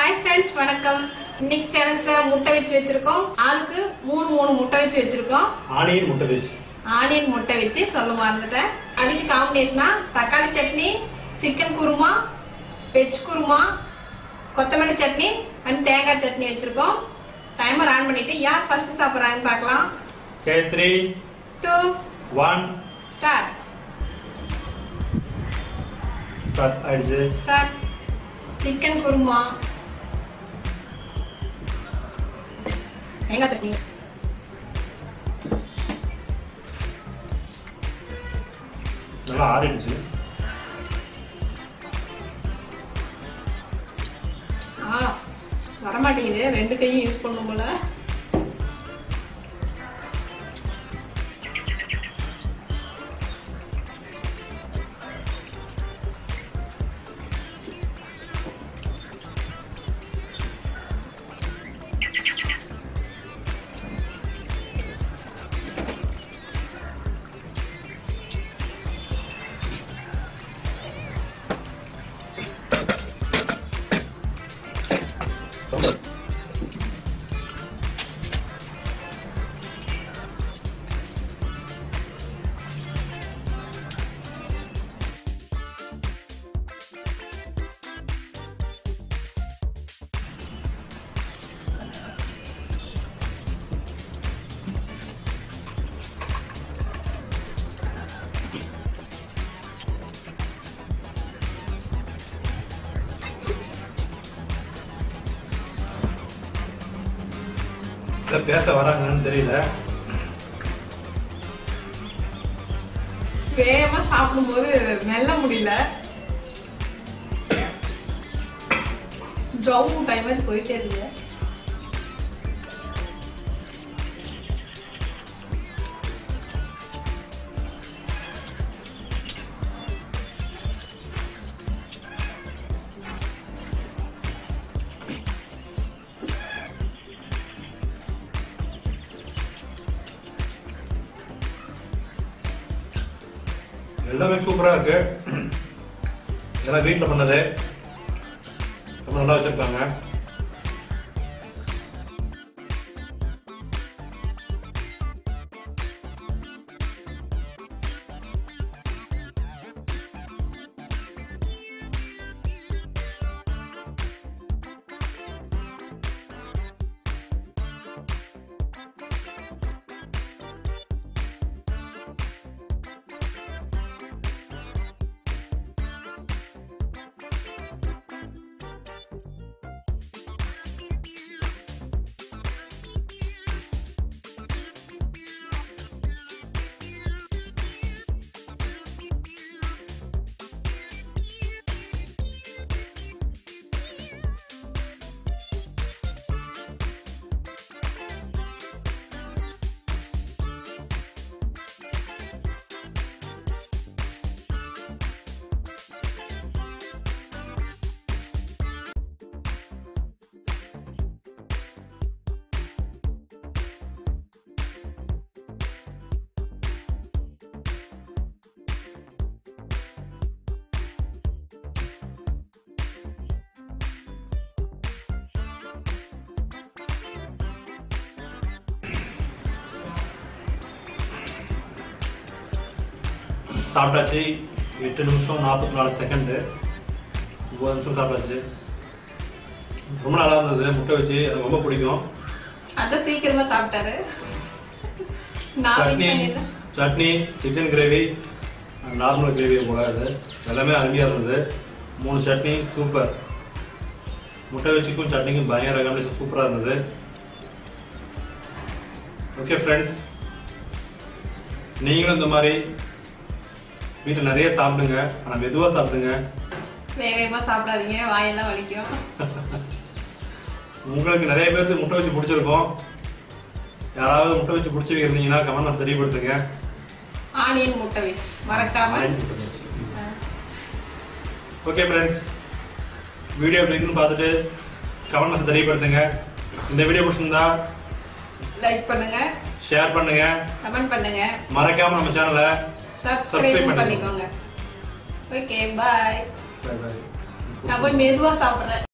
Hi friends வணக்கம் இன்னைக்கு சேலஞ்ச்ல முட்டை வச்சு வச்சிருக்கோம் ஆளுக்கு மூணு மூணு முட்டை வச்சு வச்சிருக்கோம் ஆனியன் முட்டை வச்சு ஆனியன் முட்டை வச்சு சொல்ல மறந்துட்டேன் அதுக்கு காம்பினேஷனா தக்காளி chutney chicken kurma veg kurma கொத்தமல்லி சட்னி அண்ட் தேங்காய் சட்னி வச்சிருக்கோம் டைமர் ஆன் பண்ணிட்டு யார் ஃபர்ஸ்ட் சாப்பிட்றாங்கன்னு பார்க்கலாம் K three two one start start ஆயிடுச்சு ஸ்டார்ட் சிக்கன் குருமா தேங்காய் சட்னி நல்லா ஆறிடுச்சு ஆ வரமாட்டேங்குது ரெண்டு கையும் யூஸ் பண்ணும் போல இல்லை பேச வராங்கன்னு தெரியல வேகமா சாப்பிடும்போது மெல்ல முடியல ஜவு டைம் மாதிரி போயிட்டே இருக்கு எல்லாமே சூப்பரா இருக்கு எல்லாம் வீட்டில் பண்ணது ரொம்ப நல்லா வச்சிருக்காங்க சாப்பிட்டாச்சு எட்டு நிமிஷம் நாற்பத்தி நாலு செகண்டு ஒன்பது நிமிஷம் சாப்பிட்டாச்சு ரொம்ப நல்லா இருந்தது முட்டை வச்சு எனக்கு ரொம்ப பிடிக்கும் அதான் சீக்கிரமா சாப்பிட்டாரு நான் சட்னி wait பண்ணிருந்தேன். Chutney chicken gravy normal gravy போல இது எல்லாமே அருமையாக இருந்தது மூணு சட்னி சூப்பர் முட்டை வச்சுக்கும் சட்னிக்கும் பயங்கர காம்பினேஷன் சூப்பராக இருந்தது ஓகே ஃப்ரெண்ட்ஸ் நீங்களும் இந்த மாதிரி வீட்டில் நிறைய சாப்பிடுங்க ஆனால் மெதுவாக சாப்பிடுங்க வேக வேகமா சாப்பிடாதீங்க வாயெல்லாம் வலிக்கும் உங்களுக்கு நிறைய பேருக்கு முட்டை வச்சு பிடிச்சிருக்கும் யாராவது முட்டை வச்சு பிடிச்சி இருந்தீங்கன்னா கமெண்ட் தெரியப்படுத்துங்க ஆனியன் முட்டை வச்சு மறக்காம ஓகே ஃப்ரெண்ட்ஸ் வீடியோ எப்படி இருக்குன்னு பார்த்துட்டு கமெண்ட் தெரியப்படுத்துங்க இந்த வீடியோ பிடிச்சிருந்தா லைக் பண்ணுங்க ஷேர் பண்ணுங்க கமெண்ட் பண்ணுங்க மறக்காம நம்ம சேனலை Subscribe சப்ஸ்கிரைப் பண்ணுங்க. பண்ணிக்கோங்க ஓகே பாய் பை பை நான் போய் மெதுவா சாப்பிடுறேன்